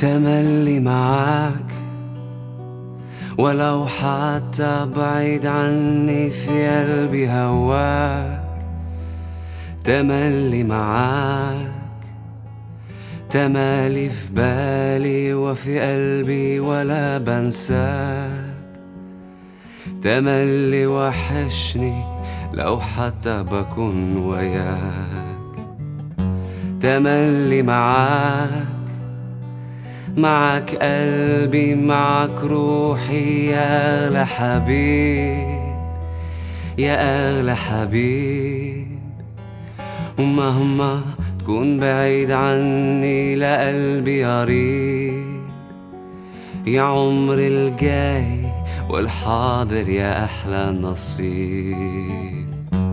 تملي معاك ولو حتى بعيد عني في قلبي هواك تملي معاك تمالي في بالي وفي قلبي ولا بنساك تملي وحشني لو حتى بكون وياك تملي معاك معك قلبي معك روحي يا أغلى حبيب يا أغلى حبيب ومهما تكون بعيد عني لقلبي قريب يا عمر الجاي والحاضر يا أحلى نصيب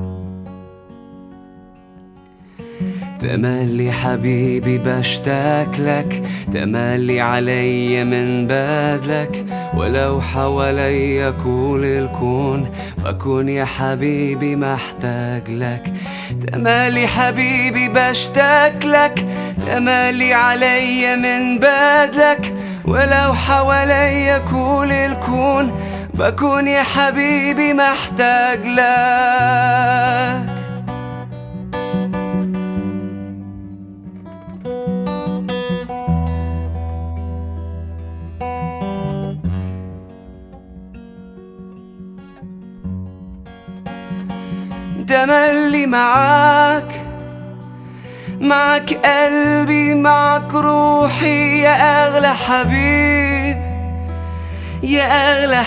تملي حبيبي بشتاق لك تملي علي من بدلك ولو حوالي كل الكون بكون يا حبيبي محتاج لك تملي حبيبي بشتاق لك تملي علي من بدلك ولو حوالي كل الكون بكون يا حبيبي محتاج لك تملي معاك معك قلبي معك روحي يا أغلى حبيب يا أغلى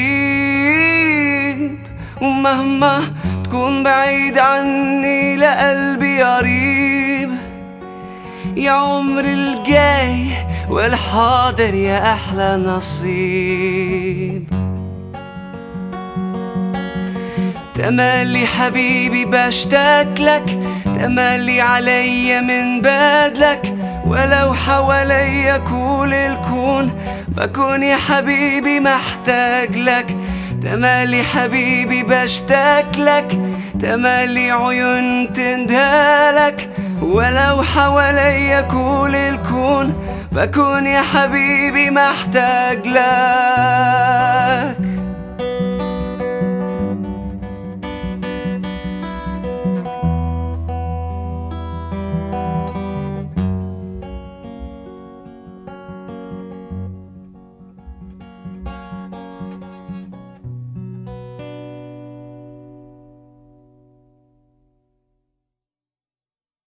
حبيب ومهما تكون بعيد عني لقلبي قريب يا عمر الجاي والحاضر يا أحلى نصيب تملي حبيبي بشتاق لك تملي علي من بدلك ولو حوالي كل الكون بكون يا حبيبي محتاج لك تملي حبيبي بشتاق لك تملي عيون تندهلك ولو حوالي كل الكون بكون يا حبيبي محتاج لك